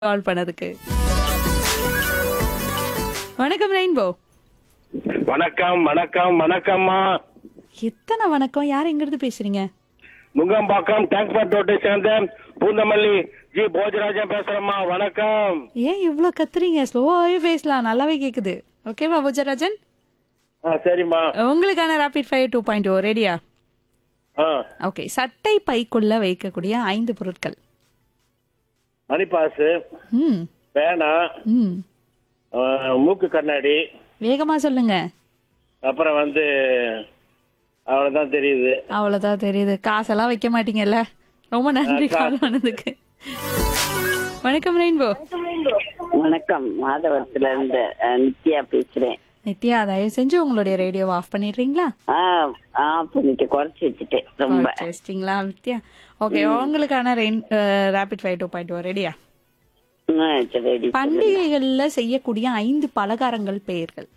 கால் பண்ணதுக்கு வணக்கம் ரெயின்போ வணக்கம் வணக்கம் வணக்கம்மா எத்தனை வணக்கம் யார் எங்க இருந்து பேசுறீங்க நுங்கம்பாக்கம் டிரான்ஸ்போர்ட் ரோட்டை சேர்ந்த பூந்தமல்லி ஜி போஜராஜன் பேசுறேம்மா வணக்கம் ஏன் இவ்ளோ கத்துறீங்க ஸ்லோவாவே பேசலாம் நல்லாவே கேக்குது ஓகேவா பூஜராஜன் ஆ சரிம்மா உங்களுக்கான rapid fire two point O ரெடியா ஆ ஓகே சட்டை பைக்குள்ள வைக்கக்கூடிய ஐந்து பொருட்கள் மணிப்பாசு ம் பேனா ம் ஆ, மூக்கு கண்ணாடி வேகமா சொல்லுங்க அப்புறம் வந்து அவ்வளவுதான் தெரியுது அவ்வளவுதான் தெரியுது காசெல்லாம் வைக்க மாட்டீங்கல்ல ரொம்ப நன்றி கால் பண்ணதுக்கு வணக்கம் ரெயின்போ வணக்கம் மாதவரத்துல இருந்து அஹ், நித்யா பேசுறேன் நித்யா தயவு செஞ்சு உங்களுடைய ரேடியோவை ஆஃப் பண்ணிடுறீங்களா ஆ ஆஃப் பண்ணிட்டு குறைச்சி வச்சுட்டேன் ரொம்ப வச்சிங்களா நித்யா ஓகே உங்களுக்கான rain rapid fire two point ரெடியா ஆ, சரி, ready. பண்டிகைகள்ல செய்யக்கூடிய ஐந்து பலகாரங்கள் பெயர்கள்